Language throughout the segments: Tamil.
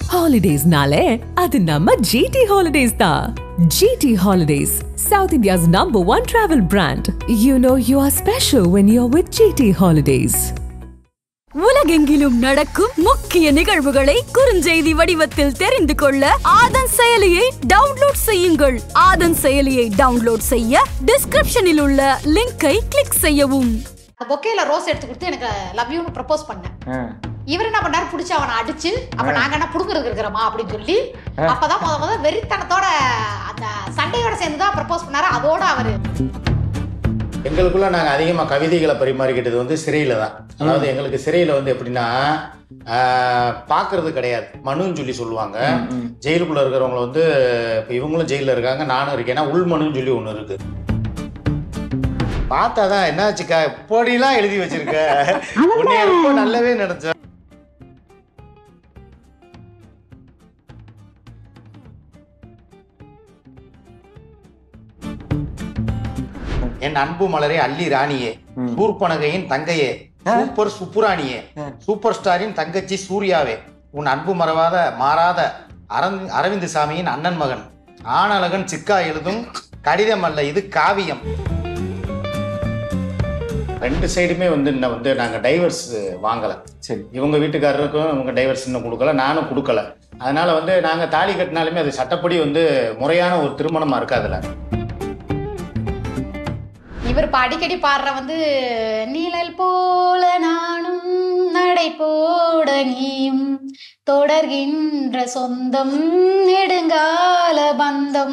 ஹாலிடேஸ்னாலே அது நம்ம ஜிடி ஹாலிடேஸ் தான் GT holidays south India's number one travel brand you know you are special when you are with GT holidays உலகெங்கிலும் நடக்கும் முக்கிய நிகழ்வுகளை குறுஞ்செய்தி வடிவத்தில் தெரிந்து கொள்ள ஆதன் செயலியை டவுன்லோட் செய்யுங்கள் ஆதன் செயலியை டவுன்லோட் செய்ய டிஸ்கிரிப்ஷனில் உள்ள லிங்கை கிளிக் செய்யவும் அந்த பொக்கேல ரோஸ் எடுத்து கொடுத்து எனக்கு லவ் யூன்னு ப்ரப்போஸ் பண்ணேன் ஆ. இவர் என்ன பண்ணாரு புடிச்சு அவனை அடிச்சு அப்ப நாங்க என்ன புடுங்குறது இருக்கிறோமா அப்படின்னு சொல்லி அப்பதான் முத முத வெறித்தனத்தோட அந்த சண்டையோட சேர்ந்து தான் ப்ரப்போஸ் பண்ணாரு அதோட அவரு எங்களுக்குள்ள நாங்கள் அதிகமாக கவிதைகளை பரிமாறிக்கிட்டது வந்து சிறையில் தான் அதாவது எங்களுக்கு சிறையில் வந்து எப்படின்னா பார்க்கறது கிடையாது மனுன்னு சொல்லி சொல்லுவாங்க ஜெயிலுக்குள்ள இருக்கிறவங்கள வந்து இப்போ இவங்களும் ஜெயிலில் இருக்காங்க நானும் இருக்கேன்னா உள் மனுன்னு சொல்லி ஒன்று இருக்கு பார்த்தா தான் என்னாச்சுக்கா இப்படிலாம் எழுதி வச்சிருக்க உன்னைய ரொம்ப நல்லாவே நினைச்சேன் என் அன்பு மலரே அள்ளி ராணியே சூர்பனகையின் தங்கையே சூப்பர் சுப்புராணியே சூப்பர் ஸ்டாரின் தங்கச்சி சூர்யாவே உன் அன்பு மறவாத மாறாத அரந் அரவிந்த் சாமியின் அண்ணன் மகன் ஆனழகன் சிக்கா எழுதும் கடிதம் அல்ல இது காவியம் ரெண்டு சைடுமே வந்து இன்னும் வந்து நாங்கள் டைவர்ஸ் வாங்கலை சரி இவங்க வீட்டுக்காரருக்கும் இவங்க டைவர்ஸ் இன்னும் கொடுக்கல நானும் கொடுக்கல அதனால வந்து நாங்கள் தாலி கட்டினாலுமே அது சட்டப்படி வந்து முறையான ஒரு திருமணமாக இருக்காதுல்ல இவர் இப்ப அடிக்கடி பாடுற வந்து நீழல் போல நானும் நடை போட நீயும் தொடர்கின்ற சொந்தம் நெடுங்கால பந்தம்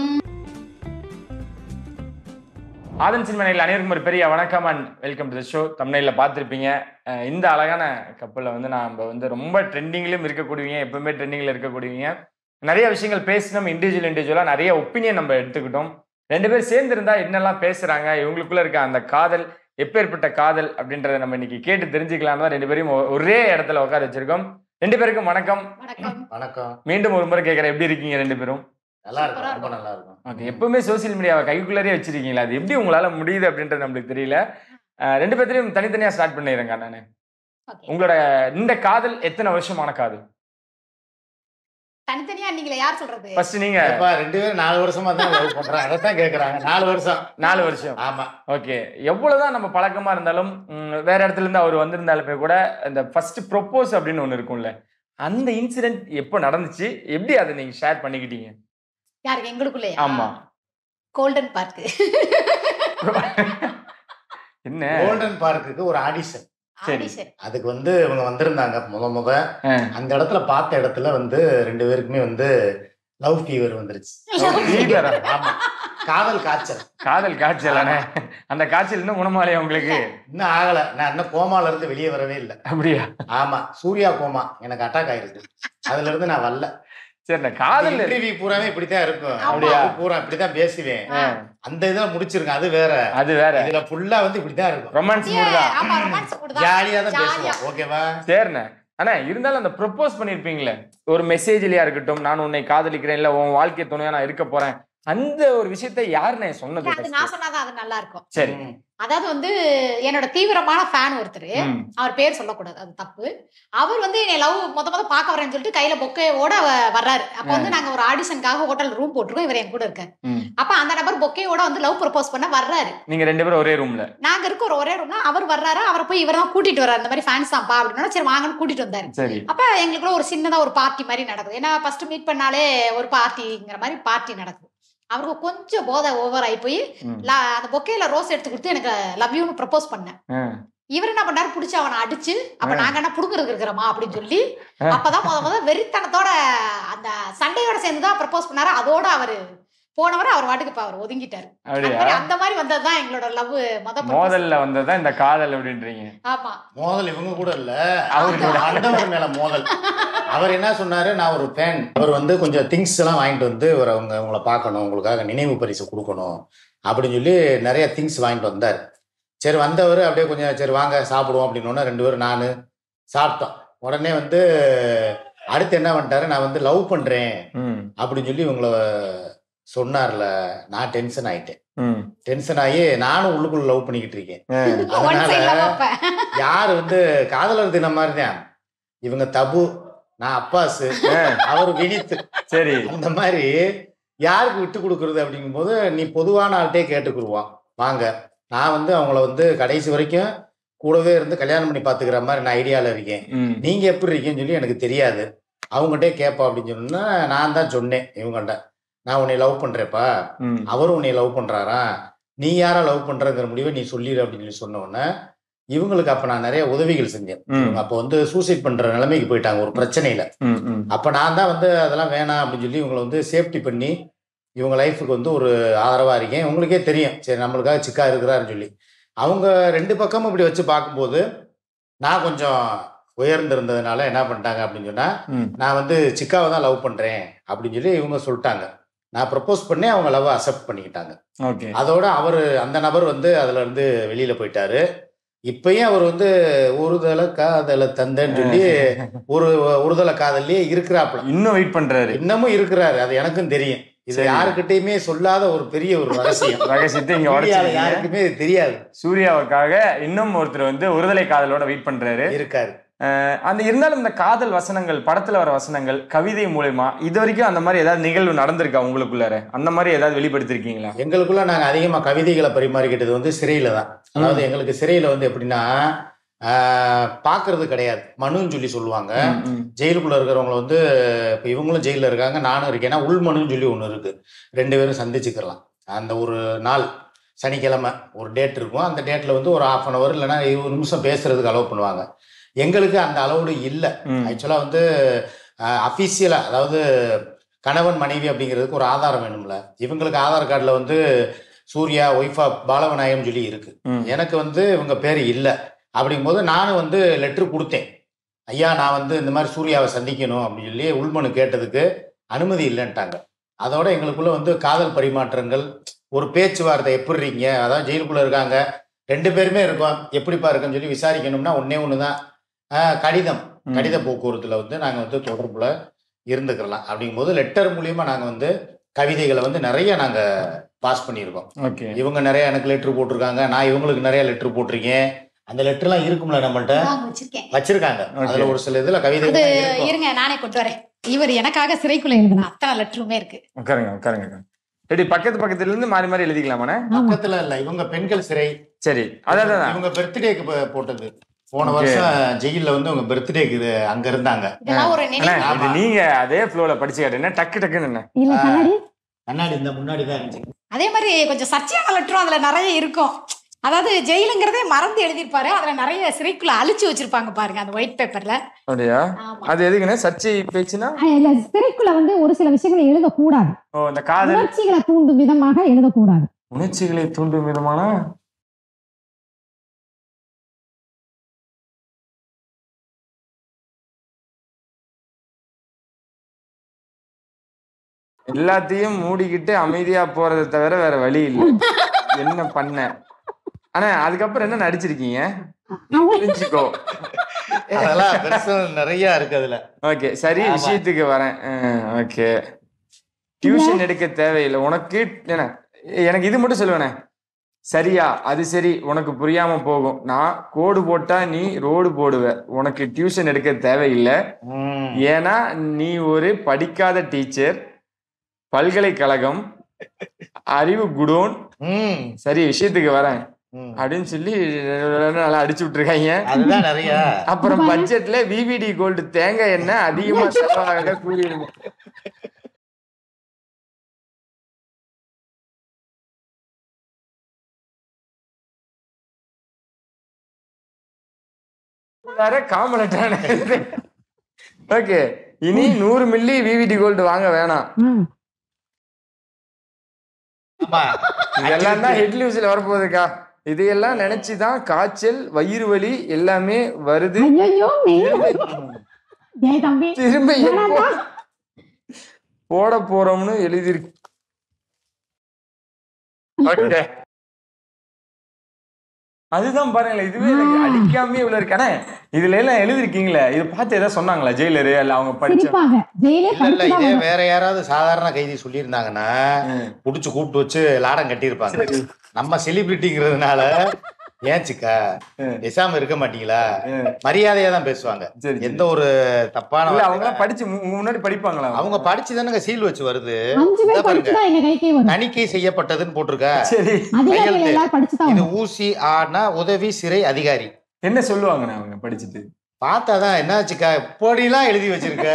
ஆதன் சினிமனையில் அனைவருக்கும் ஒரு பெரிய வணக்கம் and welcome to the show தமிழில் பார்த்துருப்பீங்க அஹ் இந்த அழகான கப்பலில் வந்து நம்ம வந்து ரொம்ப ட்ரெண்டிங்லையும் இருக்கக்கூடியவங்க எப்பவுமே ட்ரெண்டிங்கில் இருக்கக்கூடியவங்க நிறைய விஷயங்கள் பேசினோம் இண்டிவிஜுவல் இண்டிவிஜுவலாக நிறைய ஒப்பீனியன் நம்ம எடுத்துக்கிட்டோம் ரெண்டு பேர் சேர்ந்து இருந்தா என்னெல்லாம் பேசுறாங்க இவங்களுக்குள்ள இருக்க அந்த காதல் எப்பேற்பட்ட காதல் அப்படின்றத நம்ம இன்னைக்கு கேட்டு தெரிஞ்சுக்கலாம் தான் ரெண்டு பேரையும் ஒ- ஒரே இடத்துல உட்கார வச்சிருக்கோம் ரெண்டு பேருக்கும் வணக்கம் வணக்கம் வணக்கம் மீண்டும் ஒரு முறை கேட்குறேன் எப்படி இருக்கீங்க ரெண்டு பேரும் நல்லா இருக்கும் ரொம்ப நல்லா இருக்கும் ஓகே எப்பவுமே சோசியல் மீடியாவை கைக்குள்ளரே வச்சிருக்கீங்களா அது எப்படி உங்களால முடியுது அப்படின்றது நம்மளுக்கு தெரியல அஹ் ரெண்டு பேர்த்தையும் தனித்தனியா ஸ்டார்ட் பண்ணிடுறேங்க நான் Okay. உங்களோட இந்த காதல் எத்தனை வருஷமான காதல் தனித்தனியா நீங்கள யார் சொல்றது ஃபர்ஸ்ட் நீங்க அப்பா ரெண்டு பேரும் நாலு வருஷமா தான் லவ் பண்றாங்க அதைத்தான் கேக்குறாங்க நாலு வருஷம் நாலு வருஷம் ஆமா ஓகே எவ்வளவுதான் நம்ம பழக்கமா இருந்தாலும் ம், வேற இடத்துல இருந்து அவர் வந்திருந்தாலுமே கூட இந்த ஃபர்ஸ்ட் ப்ரொப்போஸ் அப்படின்னு ஒண்ணு இருக்கும்ல அந்த இன்சிடென்ட் எப்போ நடந்துச்சு எப்படி அதை நீங்க ஷேர் பண்ணிக்கிட்டீங்க யாருக்கு எங்களுக்குள்ளே ஆமா கோல்டன் பார்க் என்ன கோல்டன் பார்க்குக்கு ஒரு ஆடிஷன் சரி. ஆடிஷன் அதுக்கு வந்து இவங்க வந்திருந்தாங்க முத முத ஆ. அந்த இடத்துல பார்த்த இடத்துல வந்து ரெண்டு பேருக்குமே வந்து லவ் ஃபீவர் வந்துருச்சு fever ஆ? ஆமா காதல் காய்ச்சல் காதல் காய்ச்சலானே அந்த காய்ச்சல் இன்னும் குணமாலையா உங்களுக்கு இன்னும் ஆகல நான் இன்னும் கோமால இருந்து வெளியே வரவே இல்லை அப்படியா ஆமா சூர்யா கோமா எனக்கு அட்டாக் ஆயிருக்கு அதுல இருந்து நான் வரல சரி இந்த காதல் இன்டர்வியூ பூராவே இப்படித்தான் இருக்கும் அப்படியா? அப்படியா பூரா இப்படித்தான் பேசுவேன் ஆ, அந்த இதுல முடிச்சிருக்கேன் அது வேற அது வேற இதுல ஃபுல்லா வந்து இப்படிதான் இருக்கும் ரொமான்ஸ் மூடு தான் ஆமா ரொமான்ஸ் கூட ஜாலியா தான் ஜாலியா. பேசுவோம் ஓகேவா சரிண்ணே ஆனா இருந்தாலும் அந்த ப்ரொப்போஸ் பண்ணிருப்பீங்களே ஒரு மெசேஜ்லயா இருக்கட்டும் நான் உன்னை காதலிக்கிறேன் இல்ல உன் வாழ்க்கை துணையா நான் இருக்க போறேன் அந்த ஒரு விஷயத்த யாருண்ணே சொன்னது அது first? நான் சொன்னாதான் அது நல்லா இருக்கும் சரி ம். அதாவது வந்து என்னோட தீவிரமான ஃபேன் ஒருத்தர் ம், அவர் பேர் சொல்லக்கூடாது அது தப்பு அவர் வந்து என்னை லவ் மொத மொத பார்க்க வரேன்னு சொல்லிட்டு கையில பொக்கையோட வ- வர்றாரு அப்ப வந்து நாங்க ஒரு ஆடிஷனுக்காக ஹோட்டல் ரூம் போட்டிருக்கோம் இவர் என் கூட இருக்காரு ம். அப்ப அந்த நபர் பொக்கையோட வந்து லவ் ப்ரப்போஸ் பண்ண வர்றாரு நீங்க ரெண்டு பேரும் ஒரே ரூம்ல நாங்க இருக்க ஒரு ஒரே ரூம்னா அவர் வர்றாரு அவரை போய் இவர் தான் கூட்டிட்டு வர்றாரு இந்த மாதிரி ஃபேன்ஸ் தான்ப்பா அப்படின்னா சரி வாங்கன்னு கூட்டிட்டு வந்தாரு சரி அப்ப எங்களுக்குள்ள ஒரு சின்னதா ஒரு பார்ட்டி மாதிரி நடக்குது ஏன்னா ஃபர்ஸ்ட் மீட் பண்ணாலே ஒரு பார்ட்டிங்கிற மாதிரி பார்ட்டி நடக்குது அவருக்கு கொஞ்சம் போதை ஓவர் ஆகி போய் ம். லா- அந்த பொக்கையில ரோஸ் எடுத்து கொடுத்து எனக்கு லவ் யூன்னு ப்ரப்போஸ் பண்ணேன் ஆ, இவர் என்ன பண்ணாரு புடிச்சு அவனை அடிச்சு அப்ப ஆ. நாங்க என்ன புடுங்குறது இருக்கிறோமா அப்படின்னு சொல்லி ஆ. அப்பதான் முத முத வெறித்தனத்தோட அந்த சண்டையோட சேர்ந்து தான் ப்ரப்போஸ் பண்ணாரு அதோட அவரு போனவர் அவர் வாட்டுக்கு இப்ப அவர் ஒதுங்கிட்டாரு அந்த அப்படியா மாதிரி அந்த மாதிரி வந்ததுதான் எங்களோட லவ் மொத proposal. மோதல்ல வந்ததுதான் இந்த காதல் அப்படின்றீங்க ஆமா மோதல் இவங்க கூட இல்ல அவரு கூட. ஆண்டவர் மேல மோதல் அவர் என்ன சொன்னாரு நான் ஒரு ஃபேன் அவர் வந்து கொஞ்சம் திங்ஸ் எல்லாம் வாங்கிட்டு வந்து ஒரு அவங்க உங்களை பார்க்கணும் உங்களுக்காக நினைவு பரிசு கொடுக்கணும் அப்படின்னு சொல்லி நிறைய திங்ஸ் வாங்கிட்டு வந்தார் சரி வந்தவர் அப்படியே கொஞ்சம் சரி வாங்க சாப்பிடுவோம் அப்படின்னு ரெண்டு பேரும் நான் சாப்பிட்டோம் உடனே வந்து அடுத்து என்ன பண்ணிட்டாரு நான் வந்து லவ் பண்றேன் ம், அப்படின்னு சொல்லி உங்களை சொன்னார்ல நான் டென்ஷன் ஆயிட்டேன் ம், டென்ஷன் ஆகி நானும் உள்ளுக்குள்ள லவ் பண்ணிக்கிட்டு இருக்கேன் ஆ, ஒன் அதனால சைட்ல வைப்பேன் யார் வந்து காதலர் தினம் மாதிரி தான் இவங்க தபு நான் அப்பாஸ் அவர் வினித் சரி அந்த மாதிரி யாருக்கு விட்டு கொடுக்கறது அப்படிங்கும்போது நீ பொதுவான ஆள்கிட்டே கேட்டுக்குருவான் வாங்க நான் வந்து அவங்கள வந்து கடைசி வரைக்கும் கூடவே இருந்து கல்யாணம் பண்ணி பார்த்துக்கிற மாதிரி நான் ஐடியாவில் இருக்கேன் ம் நீங்க எப்படி இருக்கீங்கன்னு சொல்லி எனக்கு தெரியாது அவங்ககிட்டே கேட்பா அப்படின்னு சொன்னா நான் தான் சொன்னேன் இவங்கள்ட்ட நான் உன்னை லவ் பண்றேப்பா ம் அவரும் உன்னை லவ் பண்றாரா நீ யாரா லவ் பண்றங்கிற முடிவை நீ சொல்லிடு அப்படின்னு சொல்லி சொன்ன உடனே இவங்களுக்கு அப்ப நான் நிறைய உதவிகள் செஞ்சேன் ம். இவங்க அப்போ வந்து சூசைட் பண்ற நிலைமைக்கு போயிட்டாங்க ஒரு பிரச்சனையில ம் ம் அப்ப நான் தான் வந்து அதெல்லாம் வேணாம் அப்படின்னு சொல்லி இவங்களை வந்து சேஃப்டி பண்ணி இவங்க லைஃபுக்கு வந்து ஒரு ஆதரவா இருக்கேன் உங்களுக்கே தெரியும் சரி நம்மளுக்காக சிக்கா இருக்கிறாருன்னு சொல்லி அவங்க ரெண்டு பக்கமும் இப்படி வச்சு பார்க்கும்போது நான் கொஞ்சம் உயர்ந்திருந்ததுனால என்ன பண்ணிட்டாங்க அப்படின்னு சொன்னா ம் நான் வந்து சிக்காவை தான் லவ் பண்றேன் அப்படின்னு சொல்லி இவங்க சொல்லிட்டாங்க நான் ப்ரப்போஸ் பண்ணி அவங்க லவ் அக்செப்ட் பண்ணிக்கிட்டாங்க ஓகே அதோட அவர் அந்த நபர் வந்து அதுல இருந்து வெளியில போயிட்டாரு இப்பயும் அவர் வந்து ஒருதலை காதலை தந்தேன்னு சொல்லி ஒரு ஒருதலை காதல்லையே இருக்கிறாப்புல இன்னும் வெயிட் பண்றாரு இன்னமும் இருக்கிறாரு அது எனக்கும் தெரியும் இது சரி. யாருக்கிட்டயுமே சொல்லாத ஒரு பெரிய ஒரு ரகசியம் ரகசியத்தை இங்க இந்தியால உடச்சிருக்கீங்க யாருக்குமே இது தெரியாது சூர்யாவுக்காக இன்னும் ஒருத்தர் வந்து ஒருதலை காதலோட வெயிட் பண்றாரு இருக்காரு அஹ் அந்த இருந்தாலும் இந்த காதல் வசனங்கள் படத்துல வர வசனங்கள் கவிதை மூலயமா இது வரைக்கும் அந்த மாதிரி ஏதாவது நிகழ்வு நடந்திருக்கா உங்களுக்குள்ளார அந்த மாதிரி ஏதாவது வெளிப்படுத்திருக்கீங்களா எங்களுக்குள்ள நாங்க அதிகமா கவிதைகளை பரிமாறிக்கிட்டது வந்து சிறையில தான் அதாவது எங்களுக்கு சிறையில வந்து எப்படின்னா ஆஹ், பார்க்கிறது கிடையாது மனுன்னு சொல்லி சொல்லுவாங்க ம், ம். ஜெயிலுக்குள்ள இருக்கிறவங்கள வந்து இப்போ இவங்களும் ஜெயிலில் இருக்காங்க நானும் இருக்கேன்னா உள்மனுன்னு சொல்லி ஒன்று இருக்கு ரெண்டு பேரும் சந்திச்சுக்கலாம் அந்த ஒரு நாள் சனிக்கிழமை ஒரு டேட் இருக்கும் அந்த டேட்ல வந்து ஒரு ஆஃப் அன் அவர் இல்லைன்னா இருபது நிமிஷம் பேசுறதுக்கு அலோவ் பண்ணுவாங்க எங்களுக்கு அந்த அளவுடு இல்லை ம். ஆக்சுவலாக வந்து அஃபீஷியலாக அதாவது கணவன் மனைவி அப்படிங்கிறதுக்கு ஒரு ஆதாரம் வேணும்ல இவங்களுக்கு ஆதார் கார்டில் வந்து சூர்யா ஒய்ஃப் ஆஃப் பாலவநாயகம் சொல்லி இருக்கு ம். எனக்கு வந்து இவங்க பேர் இல்லை அப்படிங்கும்போது நானும் வந்து லெட்ரு கொடுத்தேன் ஐயா நான் வந்து இந்த மாதிரி சூர்யாவை சந்திக்கணும் அப்படின்னு சொல்லி உள்மனு கேட்டதுக்கு அனுமதி இல்லைன்ட்டாங்க அதோட எங்களுக்குள்ள வந்து காதல் பரிமாற்றங்கள் ஒரு பேச்சுவார்த்தை எப்படி இருக்கீங்க அதாவது ஜெயிலுக்குள்ள இருக்காங்க ரெண்டு பேருமே இருக்கோம் எப்படிப்பா இருக்குன்னு சொல்லி விசாரிக்கணும்னா ஒன்னே ஒன்று தான் கடிதம் ம். கடித போக்குவரத்துல வந்து நாங்கள் வந்து தொடர்புல இருந்துக்கலாம் அப்படிங்கும்போது லெட்டர் மூலியமா நாங்கள் வந்து கவிதைகளை வந்து நிறைய நாங்கள் பாஸ் பண்ணியிருக்கோம் ஓகே இவங்க நிறைய எனக்கு லெட்ரு போட்டிருக்காங்க நான் இவங்களுக்கு நிறைய லெட்ரு போட்டிருக்கேன் அந்த லெட்டர்லாம் இருக்கும்ல நம்மள்ட்ட நான் வச்சிருக்கேன் வச்சிருக்காங்க Okay. அதுல ஒரு சில இதுல கவிதை அது இருங்க நானே கொண்டு வரேன் இவர் எனக்காக சிறைக்குள்ள எழுதின அத்தனை லெட்டருமே இருக்கு உட்காருங்க உட்காருங்க உட்காருங்க. ரெடி பக்கத்து பக்கத்துல இருந்து மாறி மாறி எழுதிக்கலாமாண்ணே பக்கத்துல இல்ல இவங்க பெண்கள் சிறை சரி அதான் அதான் இவங்க பர்த்டேக்கு போட்டது போன Okay. வருஷம் ஜெயில்ல வந்து உங்க பர்த்டேக்கு இது அங்க இருந்தாங்க இதெல்லாம் ஒரு அண்ணே, நினைவு இது நீங்க அதே ஃப்ளோல படிச்சு காட்டுங்க டக்கு டக்குன்னு என்ன இல்ல கண்ணாடி கண்ணாடி இந்த முன்னாடி தான் இருந்துச்சு அதே மாதிரி கொஞ்சம் சர்ச்சையான லெட்டரும் அதுல நிறைய இருக்கும் அதாவது ஜெயிலுங்கிறதே மறந்து எழுதியிருப்பாரு அதுல நிறைய சிறைக்குள்ள அழிச்சு வச்சிருப்பாங்க பாருங்க அந்த ஒயிட் பேப்பர்ல அப்படியா ஆமா அது எதுக்குண்ணே சர்ச்சை பேச்சுனா ஆ, இல்ல சிறைக்குள்ள வந்து ஒரு சில விஷயங்களை எழுதக்கூடாது ஓ இந்த காதல் உணர்ச்சிகளை தூண்டும் விதமாக எழுதக்கூடாது உணர்ச்சிகளை தூண்டும் விதமான எல்லாத்தையும் மூடிக்கிட்டு அமைதியா போறதை தவிர வேற வழி இல்லை என்ன பண்ண ஆனா அதுக்கப்புறம் என்ன நடிச்சிருக்கீங்க புரிஞ்சுக்கோ அதெல்லாம் பெருசா நிறைய இருக்கு அதுல ஓகே சரி ஆமா. விஷயத்துக்கு வரேன் ஓகே டியூஷன் எடுக்க தேவையில்லை உனக்கு என்ன எனக்கு இது மட்டும் சொல்லுவேனே சரியா அது சரி உனக்கு புரியாம போகும் நான் கோடு போட்டா நீ ரோடு போடுவ உனக்கு டியூஷன் எடுக்க தேவையில்லை ம். ஏன்னா நீ ஒரு படிக்காத டீச்சர் பல்கலைக்கழகம் அறிவு குடோன் ம். சரி விஷயத்துக்கு வரேன் ம். அப்படின்னு சொல்லி நல்லா அடிச்சு விட்டுருக்காங்க அதுதான் நிறைய அப்புறம் பட்ஜெட்ல விவிடி கோல்டு தேங்காய் எண்ணெய் அதிகமா செலவாக கூறிடுங்க காமலட்டான ஓகே இனி நூறு மில்லி விவிடி கோல்டு வாங்க வேணாம் ம். ஆமா இதெல்லாம் தான் ஹெட் நியூஸ்ல வரப்போகுதுக்கா இதையெல்லாம் நினைச்சுதான் காய்ச்சல் வயிறு வலி எல்லாமே வருது ஐயையோ, மெய். டேய் தம்பி திரும்ப எப்போ போட போறோம்னு எழுதியிருக்கு Okay. அதுதான் பாருங்களேன் இதுவே எனக்கு அடிக்காமே இவ்வளவு இருக்கானே இதுல எல்லாம் எழுதிருக்கீங்களே இது பார்த்து ஏதாவது சொன்னாங்களா ஜெயிலரு இல்ல அவங்க படிச்ச சிரிப்பாங்க ஜெயிலே இல்ல இல்ல படிச்சுதான் இதே வரும். வேற யாராவது சாதாரண கைதி சொல்லியிருந்தாங்கன்னா ம். புடிச்சு கூப்பிட்டு வச்சு லாடம் கட்டியிருப்பாங்க நம்ம செலிபிரிட்டிங்கிறதுனால ஏன் சிக்கா ம். பேசாம இருக்க மாட்டீங்களா ம். மரியாதையா தான் பேசுவாங்க சரி எந்த ஒரு தப்பான இல்ல வார்த்தை- அவங்க படிச்சு மு- உங்க முன்னாடி படிப்பாங்களா அவங்க படிச்சு தானங்க சீல் வச்சு வருது அஞ்சு இதா பேர் பாருங்க. படிச்சுதான் எங்க கைக்கே வரும் தணிக்கை செய்யப்பட்டதுன்னு போட்டிருக்க சரி அதிகாரிகள் கையெழுத்து. எல்லாரும் படிச்சுதான் இது வரும் ஊசி ஆனா உதவி சிறை அதிகாரி என்ன சொல்லுவாங்கண்ணா அவங்க படிச்சுட்டு பார்த்தாதான் என்னாச்சுக்கா இப்படிலாம் எழுதி வச்சிருக்க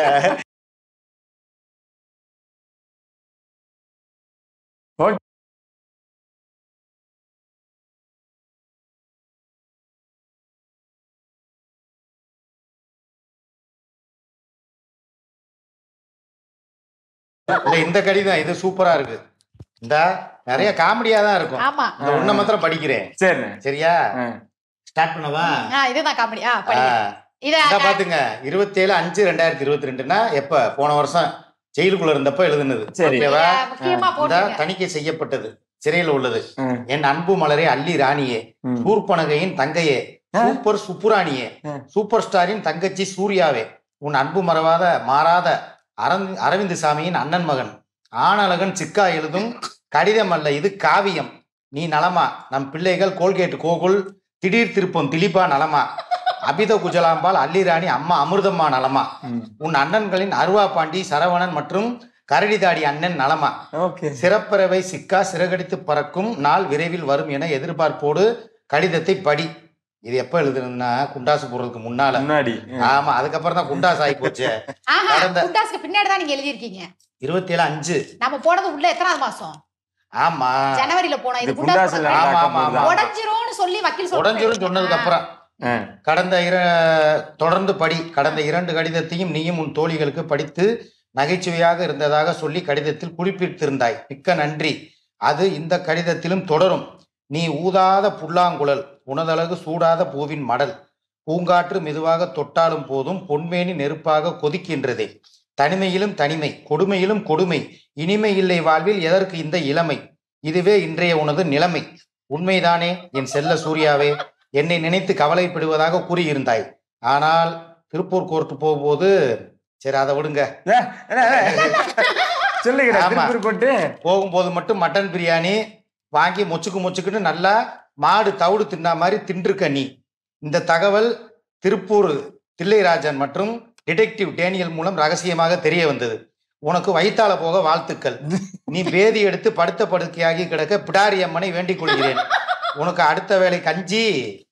இல்ல, இந்த கடிதம் இது சூப்பரா இருக்கு இந்த நிறைய காமெடியா தான் இருக்கும் ஆமா இந்த ஒண்ண மாத்திரம் படிக்கிறேன் சரிண்ணே சரியா ஆ. ஸ்டார்ட் பண்ணவா ஆ, இதுதான் காமெடி ஆ ஆ. படிங்க இத இந்தா பாத்துங்க இருபத்தேழு அஞ்சு ரெண்டாயிரத்தி இருபத்தி ரெண்டுனா எப்ப போன வருஷம் ஜெயிலுக்குள்ள இருந்தப்ப எழுதுனது சரி. ஓகேவா இத முக்கியமா இந்த போட்டுங்க தணிக்கை செய்யப்பட்டது சிறையில் உள்ளது ம். என் அன்பு மலரே அள்ளி ராணியே ம். சூர்பனகையின் தங்கையே ஆ. சூப்பர் சுப்புராணியே ஆ. சூப்பர் ஸ்டாரின் தங்கச்சி சூர்யாவே உன் அன்பு மறவாத மாறாத அரந்த் அரவிந்த் சாமியின் அண்ணன் மகன் ஆனழகன் சிக்கா எழுதும் கடிதம் அல்ல இது காவியம் நீ நலமா நம் பிள்ளைகள் கோல்கேட் கோகுல் திடீர் திருப்பம் திலீபா நலமா அபித குஜலாம்பாள் அல்லிராணி அம்மா அமிர்தம்மா நலமா ம். உன் அண்ணன்களின் அருவா பாண்டி சரவணன் மற்றும் கரடிதாடி அண்ணன் நலமா ஓகே சிறப்பறவை சிக்கா சிறகடித்து பறக்கும் நாள் விரைவில் வரும் என எதிர்பார்ப்போடு கடிதத்தை படி இது எப்ப எழுதுனா குண்டாசு போடுறதுக்கு முன்னால முன்னாடி ஆமா அதுக்கப்புறம் தான் குண்டாசு ஆகி போச்சு ஆஹா கடந்த- குண்டாஸ்க்கு பின்னாடி தான் நீங்க எழுதியிருக்கீங்க இருபத்தி ஏழு அஞ்சு நம்ம போனது உள்ள எத்தனாவது மாசம் ஆமா ஜனவரியில போனோம் இது இது குண்டாஸ் குண்டாசுல போனது. ஆமா, ஆமா, ஆமா. உடைஞ்சிரும்னு சொல்லி வக்கீல் சொல்றாரு. உடஞ்சிரும் சொன்னதுக்கு அப்புறம் ஆ. கடந்த இர தொடர்ந்து படி கடந்த இரண்டு கடிதத்தையும் நீயும் உன் தோழிகளுக்கு படித்து நகைச்சுவையாக இருந்ததாக சொல்லி கடிதத்தில் குறிப்பிட்டிருந்தாய் மிக்க நன்றி அது இந்த கடிதத்திலும் தொடரும் நீ ஊதாத புல்லாங்குழல் உனதழகு சூடாத பூவின் மடல் பூங்காற்று மெதுவாக தொட்டாலும் போதும் பொன்மேனி நெருப்பாக கொதிக்கின்றதே தனிமையிலும் தனிமை கொடுமையிலும் கொடுமை இனிமை இல்லை வாழ்வில் எதற்கு இந்த இளமை இதுவே இன்றைய உனது நிலைமை உண்மைதானே என் செல்ல சூர்யாவே என்னை நினைத்து கவலைப்படுவதாக கூறியிருந்தாய் ஆனால் திருப்பூர் கோர்ட்டு போகும்போது சரி அதை விடுங்க ஏ, என்ன, என்ன? சொல்லுங்க ஆமா. திருப்பூர் கொண்டு போகும்போது மட்டும் மட்டன் பிரியாணி வாங்கி மொச்சுக்கு மொச்சுக்குன்னு நல்லா மாடு தவிடு தின்னா மாதிரி தின்றுக்க நீ இந்த தகவல் திருப்பூர் தில்லைராஜன் மற்றும் டிடெக்டிவ் டேனியல் மூலம் ரகசியமாக தெரிய வந்தது உனக்கு வைத்தால போக வாழ்த்துக்கள் நீ பேதி எடுத்து படுத்த படுக்கையாகி கிடக்க பிடாரி அம்மனை வேண்டிக் கொள்கிறேன் உனக்கு அடுத்த வேளை கஞ்சி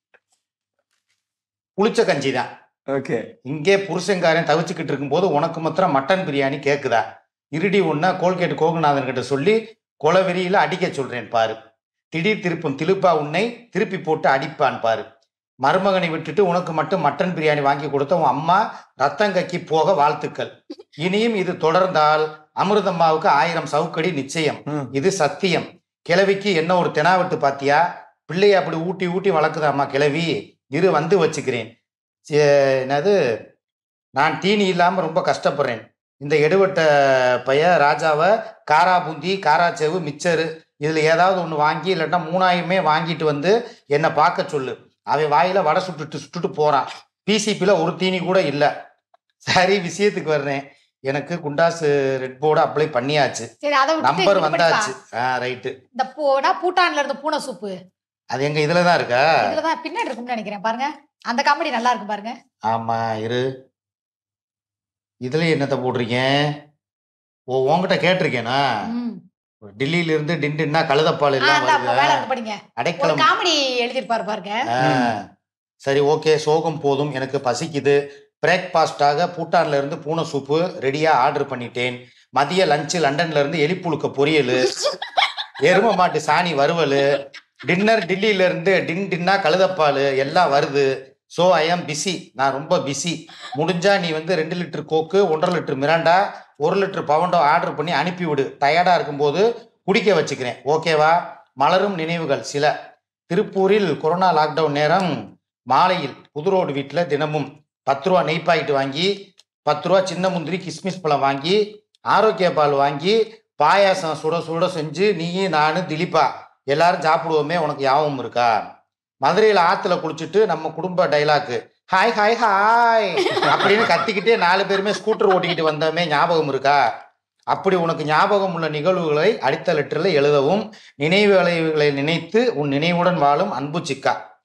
புளிச்ச கஞ்சி தான் ஓகே இங்கே புருஷங்காரன் தவிச்சுக்கிட்டு இருக்கும்போது உனக்கு மாத்திரம் மட்டன் பிரியாணி கேக்குதா இருடி ஒன்னா கோல்கேட் கோகுநாதன் கிட்ட சொல்லி கொலவெறியில அடிக்க சொல்றேன் பாரு திடீர் திருப்பும் திலுப்பா உன்னை திருப்பி போட்டு அடிப்பான் பாரு மருமகனை விட்டுட்டு உனக்கு மட்டும் மட்டன் பிரியாணி வாங்கி கொடுத்த உன் அம்மா ரத்தம் கக்கி போக வாழ்த்துக்கள் இனியும் இது தொடர்ந்தால் அமிர்தம்மாவுக்கு ஆயிரம் சவுக்கடி நிச்சயம் ம். இது சத்தியம் கிழவிக்கு என்ன ஒரு தெனாவட்டு பாத்தியா பிள்ளைய அப்படி ஊட்டி ஊட்டி வளர்க்குதாம்மா கிழவி இரு வந்து வச்சுக்கிறேன் சே- என்னது நான் தீனி இல்லாம ரொம்ப கஷ்டப்படுறேன் இந்த எடுவட்ட பைய ராஜாவை காரா பூந்தி காராச்சேவு மிச்சரு இதுல ஏதாவது ஒன்று வாங்கி இல்லைன்னா மூணாயிரமே வாங்கிட்டு வந்து என்னை பார்க்க சொல்லு அவன் வாயில வடை சுட்டுட்டு சுட்டுட்டு போறான் பிசிபியில் ஒரு தீனி கூட இல்லை சரி விஷயத்துக்கு வர்றேன் எனக்கு குண்டாசு ரெட் போர்டு அப்ளை பண்ணியாச்சு சரி அதை விட்டுட்டு நம்பர் இது படிப்பா. வந்தாச்சு ஆ ரைட்டு இந்த பூனா பூட்டான்ல இருந்து பூனை சூப்பு அது எங்க இதுல தான் இருக்கா இதுலதான் பின்னாடி இருக்கும்னு நினைக்கிறேன் பாருங்க அந்த காமெடி நல்லா இருக்கு பாருங்க ஆமா இரு இதுல என்னத்த போட்டிருக்கீங்க ஓ உன்கிட்ட கேட்டிருக்கேனா ம். டெல்லியில இருந்து டிண்டுன்னா கழுதப்பால் ஆ, எல்லாம் அந்த அப்ப வேலை வருது இருக்கு படிங்க ஒரு அடைக்கலம் காமெடி எழுதிருப்பாரு பாருங்க ஆ. சரி ஓகே சோகம் போதும் எனக்கு பசிக்குது பிரேக்ஃபாஸ்டாக பூட்டான்ல இருந்து பூனை சூப்பு ரெடியா ஆர்டர் பண்ணிட்டேன் மதிய லஞ்சு லண்டன்ல இருந்து எலிப்புழுக்க பொரியல் எரும மாட்டு சாணி வறுவல் டின்னர் டில்லியில இருந்து டின் டின்னா கழுதப்பால் எல்லாம் வருது ஸோ ஐ ஆம் பிஸி நான் ரொம்ப பிஸி முடிஞ்சா நீ வந்து ரெண்டு லிட்டர் கோக்கு ஒன்றரை லிட்டர் மிராண்டா ஒரு லிட்டர் பவண்டோ ஆர்டர் பண்ணி அனுப்பி விடு டயர்டா இருக்கும்போது குடிக்க வச்சுக்கிறேன் ஓகேவா மலரும் நினைவுகள் சில திருப்பூரில் கொரோனா லாக்டவுன் நேரம் மாலையில் புதுரோடு வீட்டில் தினமும் பத்து ரூபா நெய் பாக்கெட் வாங்கி பத்து ரூபா சின்ன முந்திரி கிஸ்மிஸ் பழம் வாங்கி ஆரோக்கிய பால் வாங்கி பாயாசம் சுட சுட செஞ்சு நீயும் நானும் திலீப்பா எல்லாரும் சாப்பிடுவோமே உனக்கு ஞாபகம் இருக்கா மதுரையில் ஆத்துல குளிச்சுட்டு நம்ம குடும்ப டைலாக்கு ஹாய் ஹாய் ஹாய் அப்படின்னு கத்திக்கிட்டே நாலு பேருமே ஸ்கூட்டர் ஓட்டிக்கிட்டு வந்தோமே ஞாபகம் இருக்கா அப்படி உனக்கு ஞாபகம் உள்ள நிகழ்வுகளை அடுத்த லெட்டரில் எழுதவும் நினைவுகளை நினைத்து உன் நினைவுடன் வாழும் அன்பு சிக்கா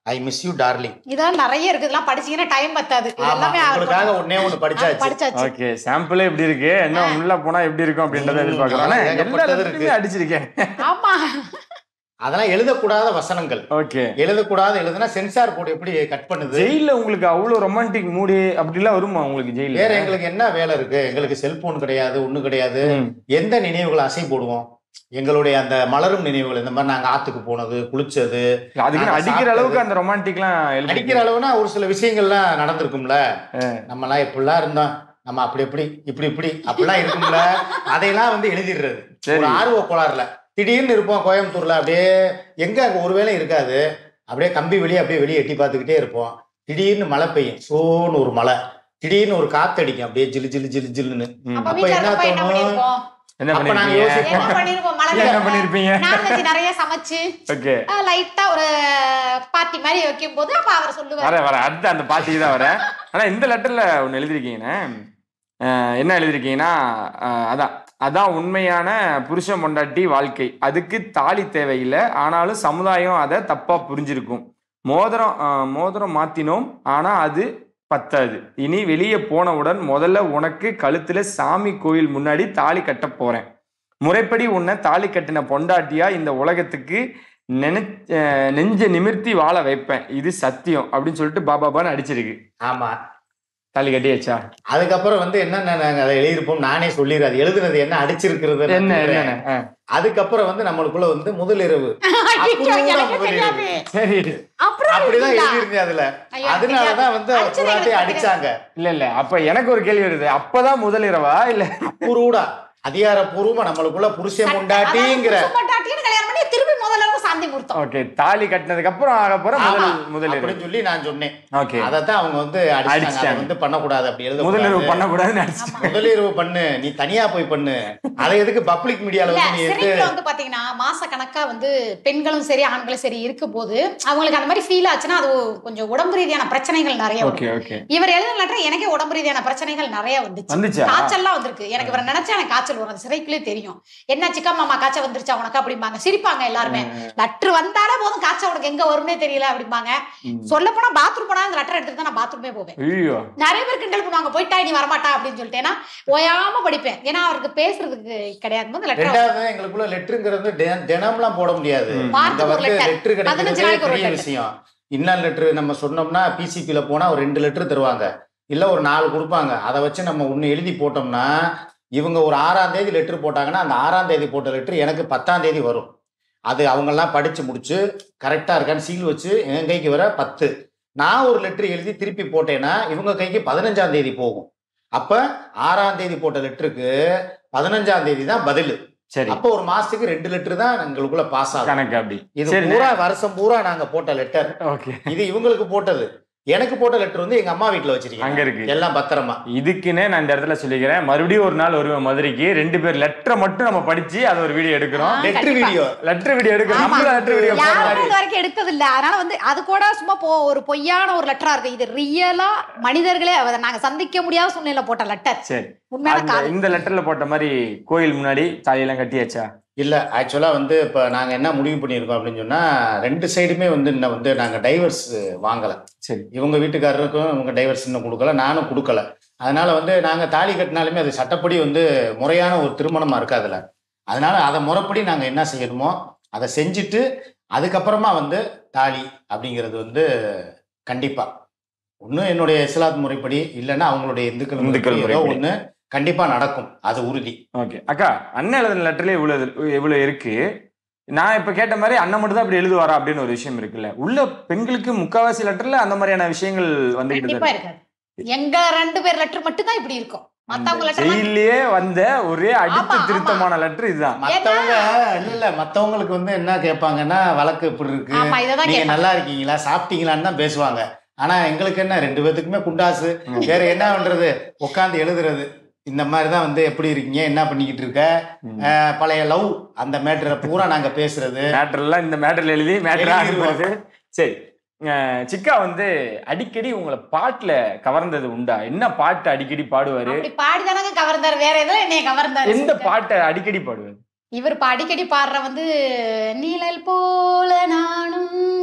ஐ மிஸ் யூ டார்லிங் இதெல்லாம் நிறைய இருக்கு இதெல்லாம் படிச்சீங்கன்னா டைம் பத்தாது இது எல்லாமே அவர் உங்களுக்காக பண்ண- ஒன்னே ஒண்ணு ஆ, படிச்சாச்சு படிச்சாச்சு ஓகே சாம்பிளே எப்படி இருக்கு என்ன உள்ள போனா எப்படி இருக்கும் அப்படின்றத ம், எதிர்பார்க்கலாம் ஆனா, எல்லா ஏகப்பட்டது இடத்துலயுமே இருக்கு. அடிச்சிருக்கேன் ஆமா அதெல்லாம் எழுதக்கூடாத வசனங்கள் ஓகே எழுதக்கூடாத எழுதுனா சென்சார் போர்டு எப்படி கட் பண்ணுது ஜெயில உங்களுக்கு அவ்வளவு ரொமான்டிக் மூடு அப்படிலாம் வருமா உங்களுக்கு ஜெயில வேற எங்களுக்கு என்ன வேலை இருக்கு எங்களுக்கு செல்போன் கிடையாது ஒண்ணு கிடையாது ம். எந்த நினைவுகளை அசை போடுவோம் எங்களுடைய அந்த மலரும் நினைவுகள் இந்த மாதிரி நாங்க ஆத்துக்கு போனது குளிச்சது அதுக்கு நாங்க அடிக்கிற சாப்பிட்டது. அளவுக்கு அந்த ரொமான்டிக்லாம் அடிக்கிற அளவுனா ஒரு சில விஷயங்கள்லாம் நடந்திருக்கும்ல நம்மலாம் இப்படிலாம் இருந்தோம் நம்ம அப்படி எப்படி இப்படி இப்படி அப்படிலாம் இருக்கும்ல அதையெல்லாம் வந்து எழுதிடுறது சரி. ஒரு ஆர்வ கோளாறுல திடீர்னு இருப்போம் கோயம்புத்தூர்ல அப்படியே எங்க அங்க ஒரு வேளை இருக்காது அப்படியே கம்பி வெளியே அப்படியே வெளியே எட்டி பார்த்துக்கிட்டே இருப்போம் திடீர்னு மழை பெய்யும் சோன்னு ஒரு மழை திடீர்னு ஒரு காத்தடிக்கும் அப்படியே ஜிலு ஜிலு ஜிலு ஜிலுன்னு அப்ப அப்ப வீட்டுல என்ன இருக்கப்ப என்ன தோணும்? பண்ணிருப்போம் என்ன அப்ப நாங்க பண்ணிருப்பீங்க யோசிப்போம். என்ன பண்ணிருப்போம் மழை என்ன பண்ணிருப்பீங்க நான்வெஜ் நிறைய சமைச்சு ஓகே லைட்டா ஒரு பார்ட்டி மாதிரி வைக்கும் போது அப்ப அவர் சொல்லுவார் வர வர அடுத்து அந்த பாட்டிக்கு தான் வரேன் ஆனா இந்த லெட்டர்ல ஒன்னு எழுதிருக்கீங்கண்ணே அஹ், என்ன எழுதிருக்கீங்கன்னா அஹ், அதான் அதான் உண்மையான புருஷன் பொண்டாட்டி வாழ்க்கை அதுக்கு தாலி தேவையில்லை ஆனாலும் சமுதாயம் அதை தப்பா புரிஞ்சிருக்கும் மோதிரம் அஹ், மோதிரம் மாத்தினோம் ஆனா அது பத்தாது இனி வெளியே போனவுடன் முதல்ல உனக்கு கழுத்துல சாமி கோயில் முன்னாடி தாலி கட்ட போறேன் முறைப்படி உன்னை தாலி கட்டின பொண்டாட்டியா இந்த உலகத்துக்கு நினை அஹ் நெஞ்ச நிமிர்த்தி வாழ வைப்பேன் இது சத்தியம் அப்படின்னு சொல்லிட்டு பாபாபான்னு அடிச்சிருக்கு ஆமா தாலி கட்டியாச்சா அதுக்கப்புறம் வந்து என்னென்ன நாங்க அதை எழுதியிருப்போம் நானே சொல்லிடுறேன் அது எழுதுனது என்ன அடிச்சிருக்கிறது என்ன நான் என்ன சொல்றேன். அஹ், அதுக்கப்புறம் வந்து நம்மளுக்குள்ள வந்து முதலிரவு ஐயோ, அப்புறம் எனக்கு முதலிரவு. தெரியாது. சரி அப்புறம் அப்படிதான் இருக்கீங்களா? எழுதியிருந்தேன் அதுல ஐயோ, அதனாலதான் வந்து அவர் அடிச்சது புறாட்டி எனக்கு அடிச்சாங்க இல்ல இல்ல அப்ப எனக்கு ஒரு கேள்வி வருது அப்பதான் முதல் இரவா இல்ல புரூடா அதிகாரப்பூர்வமா நம்மளுக்குள்ள புருஷன் அதான் பொண்டாட்டிங்கிற புருஷன் பொண்டாட்டின்னு கல்யாணம் பண்ணி திருப்பி முதல்ல இருந்து சாந்தி முகூர்த்தம் ஓகே தாலி கட்டினதுக்கு அப்புறம் ஆக போற ஆமா, முதல் முதல் இரவு அப்படின்னு சொல்லி நான் சொன்னேன் ஓகே அதத்தான் அவங்க வந்து அடிச்சாங்க அதை அடிச்சிட்டாங்க. வந்து பண்ணக்கூடாது அப்படி எழுத முதல் இரவு பண்ணக்கூடாதுன்னு அடிச்சு முதலிரவு பண்ணு நீ தனியா போய் பண்ணு அதை எதுக்கு பப்ளிக் மீடியால இல்ல வந்து நீ எடுத்து சிறைக்குள்ள வந்து பாத்தீங்கன்னா மாச கணக்கா வந்து பெண்களும் சரி ஆண்களும் சரி இருக்கும் போது அவங்களுக்கு அந்த மாதிரி ஃபீல் ஆச்சுன்னா அது கொஞ்சம் உடம்பு ரீதியான பிரச்சனைகள் நிறைய வரும் ஓகே ஓகே இவர் எழுதின லெட்டர் எனக்கே உடம்பு ரீதியான பிரச்சனைகள் நிறைய வந்துச்சு வந்துச்சா காய்ச்சல்லாம் வந்திருக்கு எனக்கு இவரை நினைச்சா எனக்கு காய்ச்சல் வரும் அது சிறைக்குள்ளே தெரியும் என்ன சிக்கா மாமா காய்ச்சல் வந்துருச்சா உனக்கு அப்படிம்பாங்க சிரிப்பாங்க எல்லாருமே லெட்டர் வந்தாலே போதும் காய்ச்சல் உனக்கு எங்க வரும்னே தெரியல அப்படிம்பாங்க சொல்ல போனா பாத்ரூம் போனா அந்த லெட்டர் எடுத்துட்டு தான் நான் பாத்ரூமே போவேன் ஐயோ நிறைய பேர் கிண்டல் பண்ணுவாங்க போயிட்டா நீ வரமாட்டா அப்படின்னு சொல்லிட்டு ஏன்னா ஓயாம படிப்பேன் ஏன்னா அவருக்கு பேசுறதுக்கு கிடையாது போது லெட்டர் ரெண்டாவது எங்களுக்குள்ள லெட்டருங்கிறது தின- தினம்லாம் போட முடியாது ம். அங்க வாரத்துக்கு ஒரு வந்து letter. லெட்டர் பதினஞ்சு கிடைக்கிறது நாளைக்கு ஒரு பெரிய letter. விஷயம் இன்னொரு லெட்டர் நம்ம சொன்னோம்னா பிசிபில போனா ஒரு ரெண்டு லெட்டர் தருவாங்க இல்ல ஒரு நாலு கொடுப்பாங்க அதை வச்சு நம்ம ஒண்ணு எழுதி போட்டோம்னா இவங்க ஒரு ஆறாம் தேதி லெட்டர் போட்டாங்கன்னா அந்த ஆறாம் தேதி போட்ட லெட்டர் எனக்கு பத்தாம் தேதி வரும் அது அவங்கெல்லாம் படிச்சு முடிச்சு கரெக்டா இருக்கான்னு சீல் வச்சு என் கைக்கு வர பத்து நான் ஒரு லெட்டர் எழுதி திருப்பி போட்டேன்னா இவங்க கைக்கு பதினஞ்சாம் தேதி போகும் அப்ப ஆறாம் தேதி போட்ட லெட்டருக்கு பதினஞ்சாம் தேதி தான் பதில் சரி அப்போ ஒரு மாசத்துக்கு ரெண்டு லெட்டர் தான் எங்களுக்குள்ள பாஸ் ஆகும் கணக்கு அப்படி இது சரி பூரா வருஷம் பூரா நாங்க போட்ட லெட்டர் ஓகே இது இவங்களுக்கு போட்டது எனக்கு போட்ட லெட்டர் வந்து எங்க அம்மா வீட்டுல அங்க வச்சிருக்கேன் இருக்கு எல்லாம் பத்திரமா இதுக்குன்னே நான் இந்த இடத்துல சொல்லிக்கிறேன் மறுபடியும் ஒரு நாள் வருவேன் மதுரைக்கு ரெண்டு பேர் லெட்டரை மட்டும் நம்ம படிச்சு அது ஒரு வீடியோ எடுக்கிறோம் ஆ, லெட்டர் கண்டிப்பா. வீடியோ லெட்டர் வீடியோ எடுக்கிறோம் ஆமா. நம்மளும் லெட்டர் வீடியோ யாருமே இது வரைக்கும் எடுத்தது இல்ல அதனால வந்து அது கூட சும்மா போ ஒரு பொய்யான ஒரு லெட்டரா இருக்கு இது ரியலா மனிதர்களே அதை நாங்க சந்திக்க முடியாத சூழ்நிலை போட்ட லெட்டர் சரி உண்மையான அந்த காதல் இந்த லெட்டர்ல போட்ட மாதிரி கோயில் முன்னாடி தாலியெல்லாம் கட்டியாச்சா இல்ல ஆக்சுவலா வந்து இப்ப நாங்க என்ன முடிவு பண்ணியிருக்கோம் அப்படின்னு சொன்னா ரெண்டு சைடுமே வந்து இன்னும் வந்து நாங்க டைவர்ஸ் வாங்கல சரி இவங்க வீட்டுக்காரருக்கும் இவங்க டைவர்ஸ் இன்னும் கொடுக்கல நானும் கொடுக்கல அதனால வந்து நாங்க தாலி கட்டினாலுமே அது சட்டப்படி வந்து முறையான ஒரு திருமணமா இருக்காதுல அதனால அதை முறைப்படி நாங்க என்ன செய்யணுமோ அதை செஞ்சுட்டு அதுக்கப்புறமா வந்து தாலி அப்படிங்கிறது வந்து கண்டிப்பா ஒண்ணு என்னுடைய இஸ்லாத் முறைப்படி இல்லைன்னா அவங்களுடைய இந்துக்கள் இந்துக்கள் முறைப்படி ஏதோ முறைப்படி. ஒண்ணு கண்டிப்பா நடக்கும் அது உறுதி ஓகே அக்கா அண்ணன் எழுதின லெட்டர்ல இவ்வளவு இவ்வளவு இருக்கு நான் இப்ப கேட்ட மாதிரி அண்ணன் மட்டும் தான் அப்படி எழுதுவாரா அப்படின்னு ஒரு விஷயம் இருக்குல்ல உள்ள பெண்களுக்கு முக்காவாசி லெட்டர்ல அந்த மாதிரியான விஷயங்கள் வந்துகிட்டு கண்டிப்பா தான் இருக்காது எங்க ரெண்டு பேர் லெட்டர் மட்டும் தான் இப்படி இருக்கும் மத்தவங்க அந்த லெட்டர் ஜெயிலே வந்த ஒரே அடித்து ஆமா, திருத்தமான லெட்டர் இதுதான் மத்தவங்க இல்ல இல்ல மத்தவங்களுக்கு வந்து என்ன கேட்பாங்கன்னா வழக்கு இப்படி இருக்கு ஆமா இததான் நீங்க கேட்பாங்க நல்லா இருக்கீங்களா சாப்பிட்டீங்களான்னு தான் பேசுவாங்க ஆனா எங்களுக்கு என்ன ரெண்டு பேத்துக்குமே குண்டாசு வேற என்ன பண்றது உட்காந்து எழுதுறது இந்த மாதிரி தான் வந்து எப்படி இருக்கீங்க என்ன பண்ணிக்கிட்டு இருக்க ம். அஹ் பழைய லவ் அந்த மேட்டரை பூரா நாங்க பேசுறது மேட்டர்லாம் இந்த மேட்டர்ல எழுதி மேட்டரா எழுதிருவோம். அனுப்புறது சரி அஹ் சிக்கா வந்து அடிக்கடி உங்களை பாட்டுல கவர்ந்தது உண்டா என்ன பாட்டு அடிக்கடி பாடுவாரு அப்படி பாடிதானங்க கவர்ந்தாரு வேற எதுவும் என்னைய கவர்ந்தாரு எந்த பாட்டை அடிக்கடி பாடுவாரு இவர் இப்ப அடிக்கடி பாடுற வந்து நீழல் போல நானும்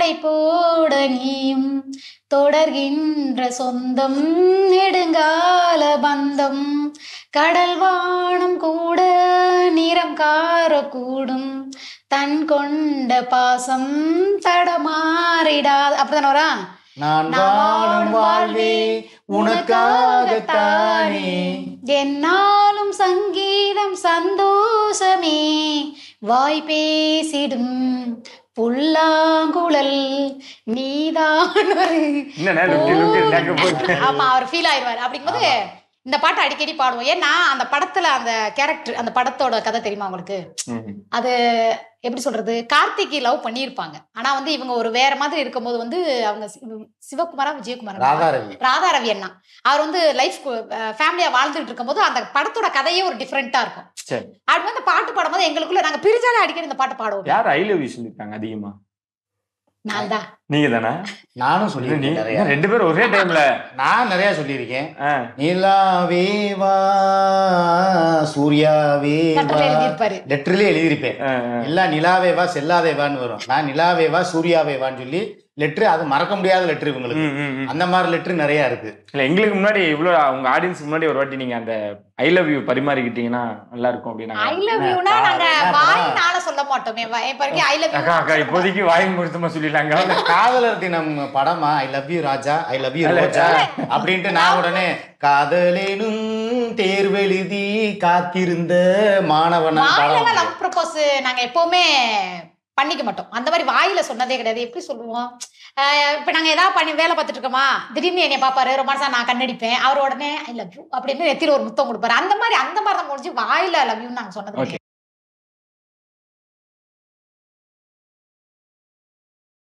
நடை போட நீயும் தொடர்கின்ற சொந்தம் நெடுங்கால பந்தம் கடல் வானம் கூட நிறம் காரக்கூடும் தன் கொண்ட பாசம் தடமாறிடாது அப்படிதானே வரா நான் நான் வாழும் வாழ்வே உனக்காகத்தானே என்னாலும் சங்கீதம் சந்தோஷமே வாய் பேசிடும் புல்லாங்குழல் நீதான் ஒரு என்னண்ணே லுக்கி லுக்கி நெக்க போட்டு ஆமா அவர் ஃபீல் ஆயிடுவார் அப்படிங்கும்போது இந்த பாட்டை அடிக்கடி பாடுவோம் ஏன்னா அந்த படத்துல அந்த கேரக்டர் அந்த படத்தோட கதை தெரியுமா உங்களுக்கு ம். அது எப்படி சொல்றது கார்த்திகை லவ் பண்ணியிருப்பாங்க ஆனா வந்து இவங்க ஒரு வேற மாதிரி இருக்கும்போது வந்து அவங்க சி- சிவகுமாரா விஜயகுமாரா ராதாரவி ராதா ரவி அண்ணா அவர் வந்து லைஃப் ஃபேமிலியா வாழ்ந்துட்டு இருக்கும்போது அந்த படத்தோட கதையே ஒரு டிஃப்ரெண்டா இருக்கும் சரி அப்படி வந்து பாட்டு பாடும்போது எங்களுக்குள்ள நாங்க பிரிஞ்சாலே அடிக்கடி இந்த பாட்டு பாடுவோம் யார் ஐ லவ் யூ சொல்லிருக்காங்க அதிகமா நான் தான் நீங்க தானே நானும் நீ சொல்லியிருக்கேன் நிறைய ரெண்டு பேரும் ஒரே டைம்ல நான் நிறைய சொல்லியிருக்கேன் நிலாவே வா சூர்யாவே கட்டளை வா எழுதியிருப்பாரு லெட்டர்லயே எழுதியிருப்பேன் எல்லாம் நிலாவே வா செல்லாதே வான்னு வரும் நான் நிலாவே வா சூர்யாவே வான்னு சொல்லி லெட்ரு அது மறக்க முடியாத லெட்ரு இவங்களுக்கு அந்த மாதிரி லெட்ரு நிறைய இருக்கு இல்ல எங்களுக்கு முன்னாடி இவ்வளவு உங்க ஆடியன்ஸ்க்கு முன்னாடி ஒரு வாட்டி நீங்க அந்த ஐ லவ் யூ பரிமாறிக்கிட்டீங்கன்னா நல்லா இருக்கும் ஐ அப்படின்னு லவ் யூனா நாங்க வாயினால சொல்ல மாட்டோமே வா- இப்ப வரைக்கும் ஐ லவ் அக்கா அக்கா யூ இப்போதைக்கு வாய் முழுத்தமா சொல்லிடலாங்க இந்த காதலர் தினம் படமா I love you Raja I love you Roja அப்படின்ட்டு நான் உடனே காதலேனும் தேர்வெழுதி காத்திருந்த மாணவன் வாயில படம் லவ் ப்ரப்போஸ் நாங்க எப்பவுமே பண்ணிக்க மாட்டோம் அந்த மாதிரி வாயில சொன்னதே கிடையாது எப்படி சொல்லுவோம் ஆஹ் இப்ப நாங்க ஏதாவது பண்ணி வேலை பார்த்துட்டு இருக்கோமா திடீர்னு என்னை பாப்பாரு ரொம்ப நாள் நான் கண்ணடிப்பேன் அவர் உடனே ஐ லவ் யூ அப்படின்னு நெத்தியில ஒரு முத்தம் கொடுப்பாரு அந்த மாதிரி அந்த மாதிரி தான் முடிஞ்சு வாயில லவ் யூ நாங்க சொன்னது ஓகே